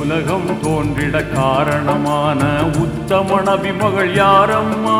உலகம் தோன்றிட காரணமான உத்தம நபி மகள் யாரம்மா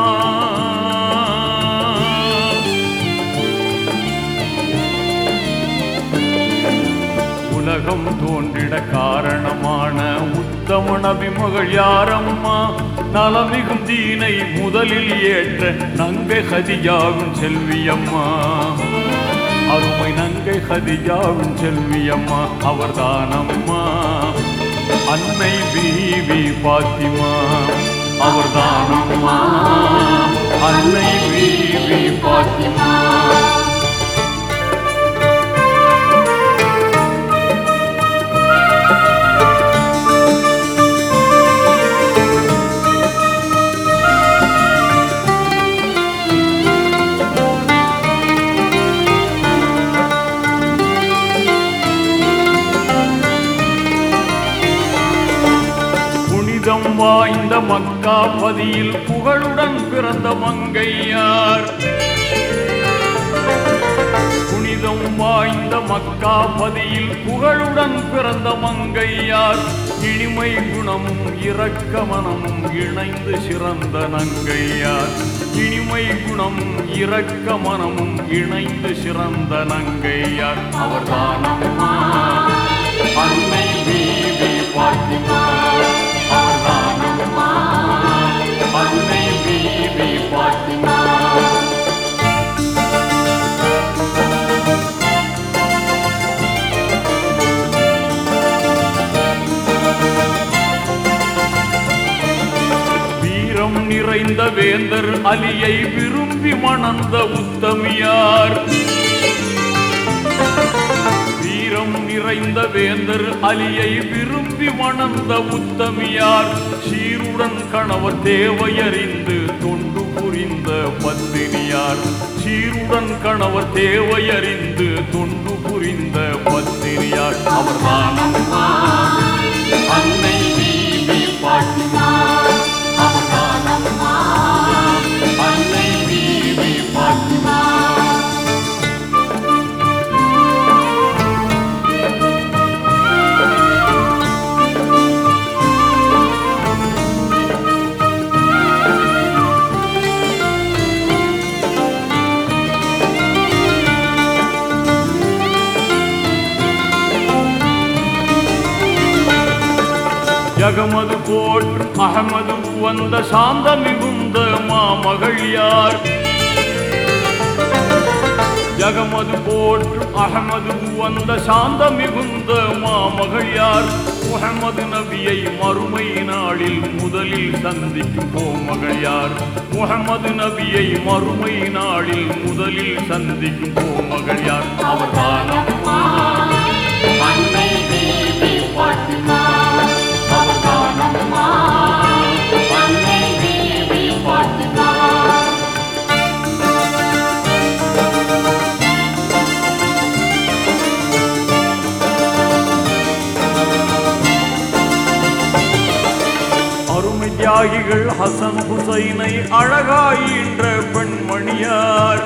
உலகம் தோன்றிட காரணமான உத்தம நபி மகள் யாரம்மா நலமிகும் தீனை முதலில் ஏற்ற நங்கை ஹதியாவின் செல்வியம்மா அருமை நங்கை ஹதியாவின் செல்வியம்மா அவர்தானம்மா அன்னை பீவி பாத்திமா அவர்தானம்மா அன்னை பீவி பாத்திமா புனிதம் வாய்ந்த மக்கா பதியில் புகழுடன் பிறந்த மங்கையார் புனிதம் வாய்ந்த மக்கா பதியில் புகழுடன் பிறந்த மங்கையார் இனிமை குணமும் இரக்க மனமும் இணைந்து சிறந்த நங்கையார் இனிமை குணமும் இரக்க மனமும் இணைந்து சிறந்த நங்கையார் அவர்தானம்மா அன்னை பீவி பாத்திமா அவர்தானம்மா அன்னை பீவி பாத்திமா வீரம் நிறைந்த வேந்தர் அலியை விரும்பி மணந்த உத்தமியார் வீரம் நிறைந்த வேந்தர் அலியை விரும்பி மணந்த உத்தமியார் சீருடன் கணவர் தேவையறிந்து தொண்டு புரிந்த பத்தினியார் சீருடன் கணவர் தேவையறிந்து தொண்டு புரிந்த பத்தினியார் அவர்தானம்மா அன்னை பீவி பாட்டிமா அவர்தானம்மா அன்னை பீவி பாட்டிமா ஜகமது போற்று அகமது வந்த சாந்த மிகுந்த மாமகள் யார் ஜகமது போற்று அகமது வந்த சாந்த மிகுந்த மாமகள் யார் முகமது நபியை மறுமை நாளில் முதலில் சந்திக்கும் கோமகள் யார் முகமது நபியை மறுமை நாளில் முதலில் சந்திக்கும் கோமகள் யார் அவர்தானம்மா அன்னை தேவி பாட்டிமா அவர்தானம்மா அன்னை தேவி பாட்டிமா அருமை தியாகிகள் ஹசன் ஹுசைனை அழகாயின்ற பெண்மணியார்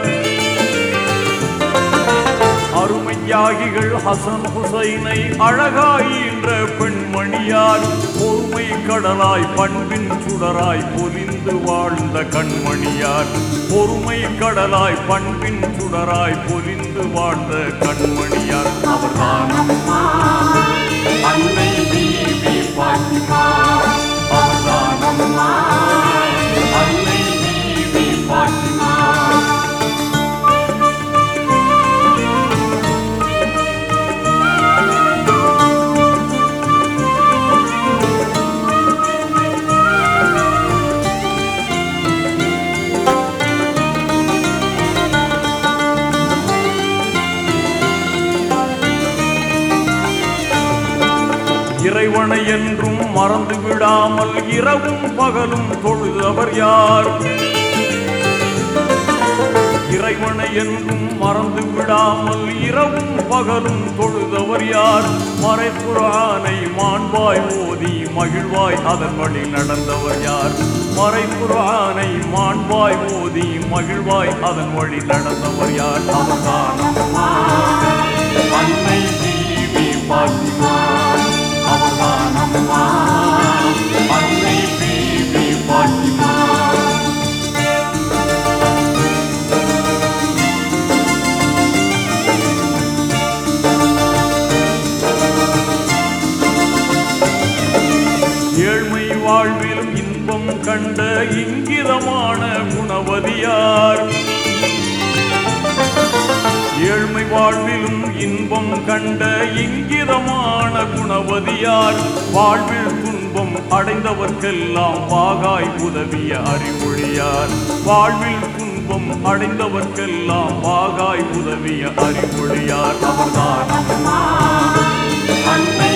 அருமை தியாகிகள் ஹசன் ஹுசைனை அழகாயின்ற பெண்மணியார் பொறுமை கடலாய் பண்பின் சுடராய் பொலிந்து வாழ்ந்த கண்மணியார் பொறுமை கடலாய் பண்பின் சுடராய் பொலிந்து வாழ்ந்த கண்மணியார் அவர்தானம்மா அன்னை பீவி பாத்திமா அவர்தானம்மா அன்னை பீவி பாத்திமா இறைவனை என்றும் மறந்து விடாமல் இரவும் பகலும் தொழுதவர் யார் இறைவனை என்றும் மறந்து விடாமல் இரவும் பகலும் தொழுதவர் யார் மறைப்புறானை மாண்பாய் ஓதி மகிழ்வாய் அதன் வழி நடந்தவர் யார் மறைப்புறானை மாண்பாய் ஓதி மகிழ்வாய் அதன் வழி நடந்தவர் யார் அவதானம்மா அன்னை தீவி பாத்திமா அவதானம்மா வாழ்விலும் இன்பம் கண்ட இங்கிதமான குணவதியார் ஏழ்மை வாழ்விலும் இன்பம் கண்ட இங்கிதமான குணவதியார் வாழ்வில் துன்பம் அடைந்தவர்க்கெல்லாம் பாகாய் உதவிய அறிமொழியார் வாழ்வில் துன்பம் அடைந்தவர்க்கெல்லாம் பாகாய் உதவிய அறிமொழியார் அவர்தான் அம்மா அன்னை